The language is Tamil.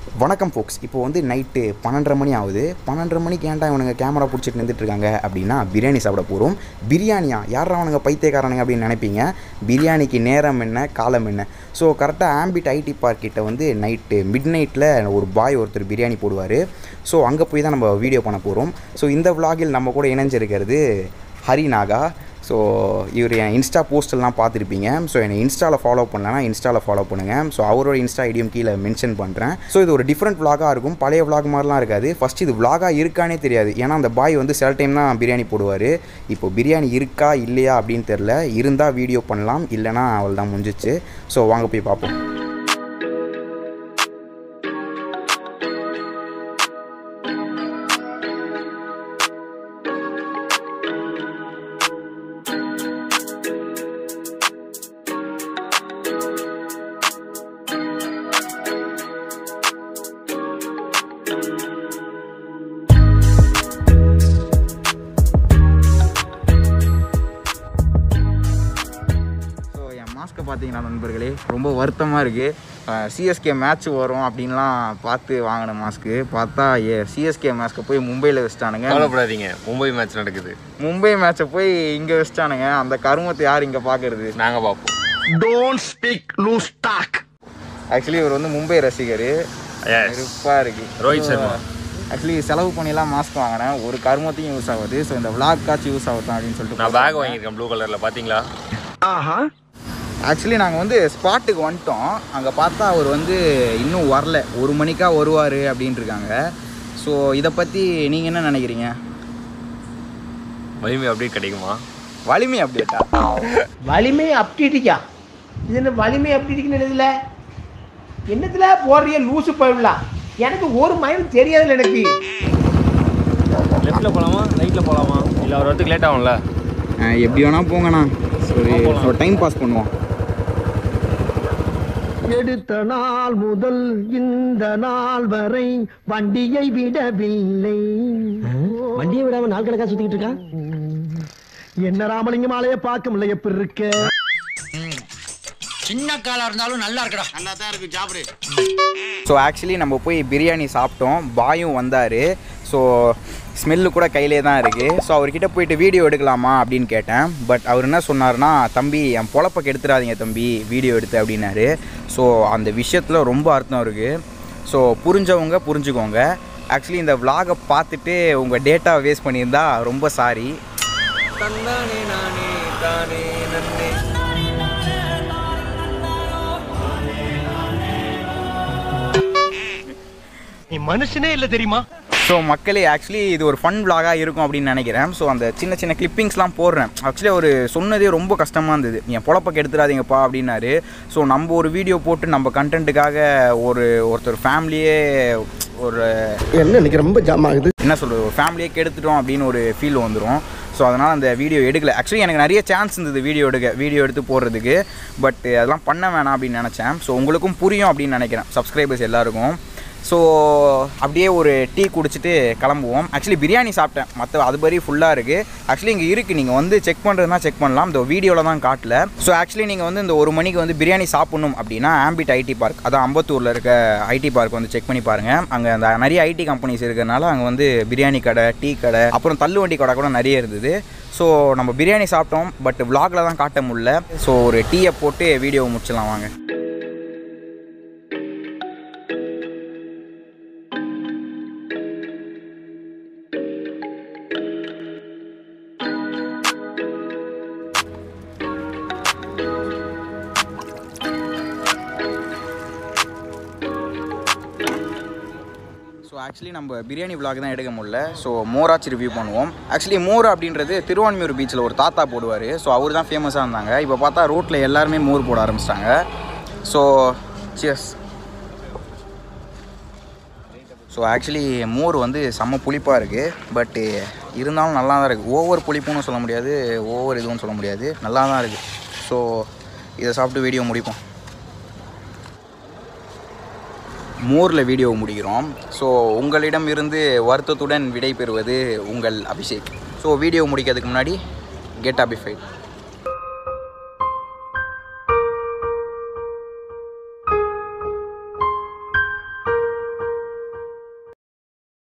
வணக்கம் ஃபோக்ஸ் இப்போ வந்து நைட்டு பன்னெண்டரை மணி ஆகுது பன்னெண்டரை மணிக்கு ஏன்டா இவனுங்க கேமரா பிடிச்சிட்டு நின்றுட்டு இருக்காங்க அப்படின்னா பிரியாணி சாப்பிட போகிறோம் பிரியாணியா யாரா அவனுங்க பைத்தியக்காரனுங்க அப்படின்னு நினைப்பீங்க பிரியாணிக்கு நேரம் என்ன காலம் என்ன ஸோ கரெக்டாக ஆம்பிட் ஐடி பார்க் கிட்ட வந்து நைட்டு மிட் நைட்டில் ஒரு பாய் ஒருத்தர் பிரியாணி போடுவார் ஸோ அங்கே போய் தான் நம்ம வீடியோ பண்ண போகிறோம் ஸோ இந்த vlogல் நம்ம கூட இணைஞ்சிருக்கிறது ஹரி நாகா ஸோ இவர் என் இன்ஸ்டா போஸ்டெல்லாம் பார்த்துருப்பீங்க ஸோ என்னை இன்ஸ்டாவில் ஃபாலோ பண்ணலன்னா இன்ஸ்டாவில் ஃபாலோ பண்ணுங்கள் ஸோ அவரோட இன்ஸ்டா ஐடியும் கீழே மென்ஷன் பண்ணுறேன் ஸோ இது ஒரு டிஃப்ரெண்ட் vlog-ஆ இருக்கும் பழைய vlog மாதிரிலாம் இருக்காது ஃபஸ்ட் இது vlog-ஆ இருக்கானே தெரியாது ஏன்னா அந்த பாய் வந்து சில டைம் தான் பிரியாணி போடுவார் இப்போ பிரியாணி இருக்கா இல்லையா அப்படின்னு தெரில இருந்தால் வீடியோ பண்ணலாம் இல்லைனா அவள் தான் முடிஞ்சிச்சு ஸோ வாங்க போய் பார்ப்போம் ஸோ என் மாஸ்க்கை பார்த்தீங்கன்னா நண்பர்களே ரொம்ப வருத்தமாக இருக்குது சிஎஸ்கே மேட்ச் வரும் அப்படின்லாம் பார்த்து வாங்கின மாஸ்க்கு பார்த்தா ஏ சிஎஸ்கே மேட்ச்க்கு போய் மும்பையில் வச்சிட்டானுங்க கவலைப்படாதீங்க மும்பை மேட்ச் நடக்குது மும்பை மேட்ச்சை போய் இங்கே வச்சிட்டானுங்க அந்த கருமத்தை யார் இங்கே பார்க்கறது நாங்க பார்ப்போம் Don't speak loose talk. Actually இவர் வந்து மும்பை ரசிகர் Yes. இருப்பாக இருக்கு ரோஹித் சர்மா. ஆக்சுவலி செலவு பண்ணிலாம் மாஸ்க் வாங்கினேன் ஒரு கருமத்தையும் யூஸ் ஆகுது ஸோ இந்த விளாக்காச்சும் யூஸ் ஆகுதான் அப்படின்னு சொல்லிட்டு நான் பேக் வாங்கியிருக்கேன் ப்ளூ கலர்ல பாத்தீங்களா ஆஹா ஆக்சுவலி நாங்கள் வந்து ஸ்பாட்டுக்கு வந்துட்டோம் அங்கே பார்த்தா அவர் வந்து இன்னும் வரல ஒரு மணிக்கா வருவார் அப்படின்ட்டு இருக்காங்க ஸோ இதை பற்றி நீங்கள் என்ன நினைக்கிறீங்க வலிமை அப்டேட் கிடைக்குமா வலிமை அப்டேட்டா வலிமை அப்டிட்டிக்கா இது என்ன வலிமை அப்டிட்டிக்குன்னு என்னதுல என்னத்துல போடுறிய லூசு போயிடலாம் எனக்கு ஒரு மயம் தெரியாதுல்ல எனக்கு லெஃப்ட்ல போலாமா ரைட்ல போலாமா இல்ல ஒரு இடத்துக்கு லேட் ஆகும்ல எப்படி வேணால் போங்கண்ணா சரி ஒரு டைம் பாஸ் பண்ணுவோம் எடுத்த நாள் முதல் இந்த நாள் வரை வண்டியை விடவில்லை வண்டியை விடாம நாள் கணக்கா சுத்திக்கிட்டு இருக்கான் என்ன ராமலிங்கம் ஆலைய பார்க்க முடியல எப்படி இருக்க ஸோ ஆக்சுவலி நம்ம போய் பிரியாணி சாப்பிட்டோம் பாயும் வந்தார் ஸோ ஸ்மெல்லு கூட கையிலே தான் இருக்குது ஸோ அவர்கிட்ட போயிட்டு வீடியோ எடுக்கலாமா அப்படின்னு கேட்டேன் பட் அவர் என்ன சொன்னார்னா தம்பி என் பொழப்ப கெடுத்துடாதீங்க தம்பி வீடியோ எடுத்து அப்படின்னாரு ஸோ அந்த விஷயத்தில் ரொம்ப அர்த்தம் இருக்குது ஸோ புரிஞ்சவங்க புரிஞ்சுக்கோங்க ஆக்சுவலி இந்த vlog-அ பார்த்துட்டு உங்கள் டேட்டா வேஸ்ட் பண்ணியிருந்தா ரொம்ப சாரி நீ மனுஷனே இல்ல தெரியுமா ஸோ மக்களே ஆக்சுவலி இது ஒரு ஃபன் vlog-ஆ இருக்கும் அப்படின்னு நினைக்கிறேன் ஸோ அந்த சின்ன சின்ன கிளிப்பிங்ஸ்லாம் போடுறேன் ஆக்சுவலி அவர் சொன்னதே ரொம்ப கஷ்டமாக இருந்தது என் பொழப்ப கெடுத்துடாதீங்கப்பா அப்படின்னாரு ஸோ நம்ம ஒரு வீடியோ போட்டு நம்ம கண்டென்ட்டுக்காக ஒரு ஒருத்தர் ஃபேமிலியே ஒரு என்ன இன்னைக்கு ரொம்ப ஜாம் ஆகுது என்ன சொல்கிறது ஒரு ஃபேமிலியே கெடுத்துட்டோம் அப்படின்னு ஒரு ஃபீல் வந்துடும் ஸோ அதனால் அந்த வீடியோ எடுக்கல ஆக்சுவலி எனக்கு நிறைய சான்ஸ் இருந்தது வீடியோ எடுக்க வீடியோ எடுத்து போடுறதுக்கு பட் அதெல்லாம் பண்ண வேணாம் அப்படின்னு நினச்சேன் ஸோ உங்களுக்கும் புரியும் அப்படின்னு நினைக்கிறேன் சப்ஸ்கிரைபர்ஸ் எல்லாருக்கும் ஸோ அப்படியே ஒரு டீ குடிச்சிட்டு கிளம்புவோம் ஆக்சுவலி பிரியாணி சாப்பிட்டேன் மற்ற அது படி ஃபுல்லாக இருக்குது ஆக்சுவலி இங்கே இருக்குது நீங்கள் வந்து செக் பண்ணுறதுனா செக் பண்ணலாம் இந்த வீடியோவில் தான் காட்டல ஸோ ஆக்சுவலி நீங்கள் வந்து இந்த ஒரு மணிக்கு வந்து பிரியாணி சாப்பிடணும் அப்படின்னா ஆம்பிட் ஐடி பார்க் அதான் அம்பத்தூரில் இருக்க ஐடி பார்க் வந்து செக் பண்ணி பாருங்கள் அங்கே அந்த நிறைய ஐடி கம்பெனிஸ் இருக்கிறனால அங்கே வந்து பிரியாணி கடை டீ கடை அப்புறம் தள்ளுவண்டி கடை கூட நிறைய இருந்தது ஸோ நம்ம பிரியாணி சாப்பிட்டோம் பட் vlogல தான் காட்ட முடியல ஸோ ஒரு டீயை போட்டு வீடியோவை முடிச்சிடலாம் வாங்க ஸோ ஆக்சுவலி நம்ம பிரியாணி vlog தான் எடுக்க முடியல ஸோ மோராச்சு ரிவ்யூ பண்ணுவோம் ஆக்சுவலி மோர் அப்படின்றது திருவான்மியூர் பீச்சில் ஒரு தாத்தா போடுவார் ஸோ அவர் தான் ஃபேமஸாக இருந்தாங்க இப்போ பார்த்தா ரோட்டில் எல்லாருமே மோர் போட ஆரம்பிச்சிட்டாங்க ஸோ சியர்ஸ் ஸோ ஆக்சுவலி மோர் வந்து செம்ம புளிப்பாக இருக்குது பட்டு இருந்தாலும் நல்லா தான் இருக்குது ஓவர் புளிப்புன்னு சொல்ல முடியாது ஓவர் இதுவும் சொல்ல முடியாது நல்லா தான் இருக்குது ஸோ இதை சாப்பிட்டு வீடியோ முடிப்போம் மோரில் வீடியோ முடிக்கிறோம் ஸோ உங்களிடம் இருந்து வருத்தத்துடன் விடை பெறுவது உங்கள் அபிஷேக் ஸோ வீடியோ முடிக்கிறதுக்கு முன்னாடி கெட் அபிஃபைட்